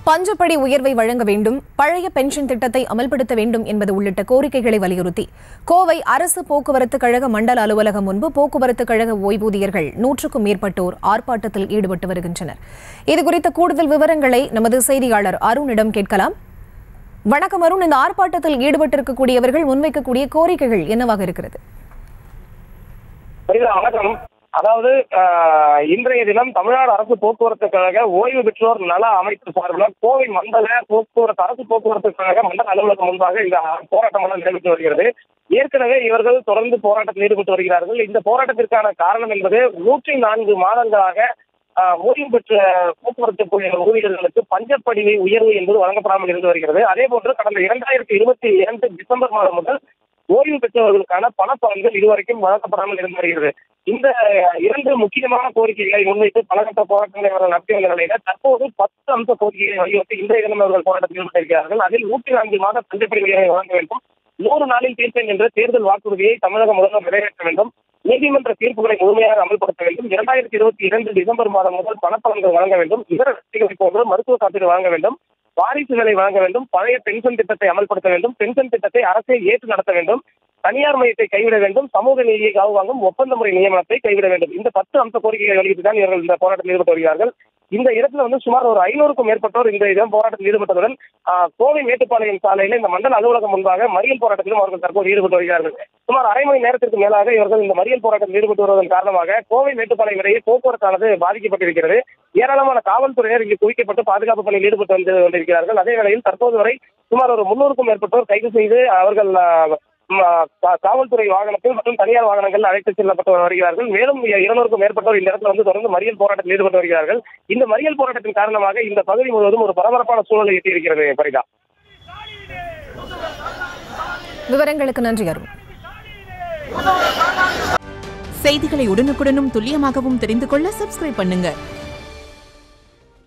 பஞ்சப்படி உயர்வை வழங்க வேண்டும் பழைய பென்ஷன் திட்டத்தை அமல்படுத்த வேண்டும் என்பது உள்ளிட்ட கோரிக்கைகளை வலியுறுத்தி கோவை அரசு போக்குவரத்து கழக மண்டல அலுவலகம் முன்பு போக்குவரத்து கழக ஓய்வூதியர்கள் நூற்றுக்கும் மேற்பட்டோர் ஆர்ப்பாட்டத்தில் ஈடுபட்டு வருகின்றனர் இதுகுறித்த கூடுதல் விவரங்களை நமது செய்தியாளர் அருணிடம் கேட்கலாம் வணக்கம் அருண் இந்த ஆர்ப்பாட்டத்தில் ஈடுபட்டிருக்கக்கூடியவர்கள் முன்வைக்கக்கூடிய கோரிக்கைகள் என்னவாக இருக்கிறது சரிதா வணக்கம் அதாவது ஆஹ், இன்றைய தினம் தமிழ்நாடு அரசு போக்குவரத்து கழக ஓய்வு பெற்றோர் நல அமைப்பு சார்பில் கோவை மண்டல போக்குவரத்து அரசு போக்குவரத்து கழக மண்டல அலுவலகம் முன்பாக இந்த போராட்டம் எல்லாம் நடைபெற்று வருகிறது ஏற்கனவே இவர்கள் தொடர்ந்து போராட்டத்தில் ஈடுபட்டு வருகிறார்கள் இந்த போராட்டத்திற்கான காரணம் என்பது நூற்றி நான்கு மாதங்களாக ஆஹ், ஓய்வு பெற்ற போக்குவரத்து பணி ஊழியர்களுக்கு பஞ்சப்படி உயர்வு என்பது வழங்கப்படாமல் இருந்து வருகிறது அதே போன்று கடந்த இரண்டாயிரத்தி இருபத்தி இரண்டு டிசம்பர் மாதம் முதல் ஓய்வு பெற்றவர்களுக்கான பணப்பலன்கள் இதுவரைக்கும் வழங்கப்படாமல் இருந்து வருகிறது இந்த இரண்டு முக்கியமான கோரிக்கைகளை முன்வைத்து பலகட்ட போராட்டங்களை அவர்கள் நடத்தி வந்த நிலையில தற்போது பத்து அம்ச கோரிக்கைகளை வலியுறுத்தி இன்றைய தினம் அவர்கள் போராட்டத்தில் ஈடுபட்டிருக்கிறார்கள் அதில் நூற்றி நான்கு மாத தள்ளுபடி உயர்வை வழங்க வேண்டும் நூறு நாளில் தீர்ப்பேன் என்ற தேர்தல் வாக்குறுதியை தமிழக முதல்வர் நிறைவேற்ற வேண்டும் நீதிமன்ற தீர்ப்புகளை முழுமையாக அமல்படுத்த வேண்டும் இரண்டாயிரத்தி இருபத்தி இரண்டு டிசம்பர் மாதம் முதல் பணப்பலன்கள் வழங்க வேண்டும் இதர வசதிகளை போன்று மருத்துவ காப்பீடு வழங்க வேண்டும் வாரிசுகளை வழங்க வேண்டும் பழைய பென்ஷன் திட்டத்தை அமல்படுத்த வேண்டும் பென்ஷன் திட்டத்தை அரசே ஏற்று நடத்த வேண்டும் தனியார் மையத்தை கைவிட வேண்டும் சமூக நீதியை காவு வாங்கும் ஒப்பந்த முறை நியமனத்தை கைவிட வேண்டும் இந்த பத்து அம்ச கோரிக்கைகளை வெளியிட்டு தான் இவர்கள் இந்த போராட்டத்தில் ஈடுபட்டு வருகிறார்கள் இந்த இடத்துல வந்து சுமார் ஒரு ஐநூறுக்கும் மேற்பட்டோர் இந்த இடம் போராட்டத்தில் ஈடுபட்டதுடன் ஆஹ், கோவை மேட்டுப்பாளையம் சாலையில இந்த மண்டல அலுவலகம் முன்பாக மறியல் போராட்டத்திலும் அவர்கள் தற்போது ஈடுபட்டு வருகிறார்கள் சுமார் அரை மணி நேரத்திற்கு மேலாக இவர்கள் இந்த மறியல் போராட்டத்தில் ஈடுபட்டு வருவதன் காரணமாக கோவை மேட்டுப்பாளையம் இடையே போக்குவரத்தானது பாதிக்கப்பட்டிருக்கிறது ஏராளமான காவல்துறையினர் இங்கு குவிக்கப்பட்டு பாதுகாப்பு பணியில் ஈடுபட்டு வந்து கொண்டிருக்கிறார்கள் அதே வேளையில் தற்போது வரை சுமார் ஒரு முன்னூறுக்கும் மேற்பட்டோர் கைது செய்து அவர்கள் ஆஹ், ம, கா- காவல்துறை வாகனத்தில் மற்றும் தனியார் வாகனங்கள் அழைத்து செல்லப்பட்டு வருகிறார்கள் மேலும் இருநூறுக்கும் மேற்பட்டோர் இந்த இடத்துல வந்து தொடர்ந்து மறியல் போராட்டத்தில் ஈடுபட்டு வருகிறார்கள் இந்த மறியல் போராட்டத்தின் காரணமாக இந்த பகுதி முழுவதும் ஒரு பரபரப்பான சூழலை எட்டியிருக்கிறது பரிதா விவரங்களுக்கு நன்றி அருண் செய்திகளை உடனுக்குடனும் துல்லியமாகவும் தெரிந்து கொள்ள சப்ஸ்கிரைப் பண்ணுங்க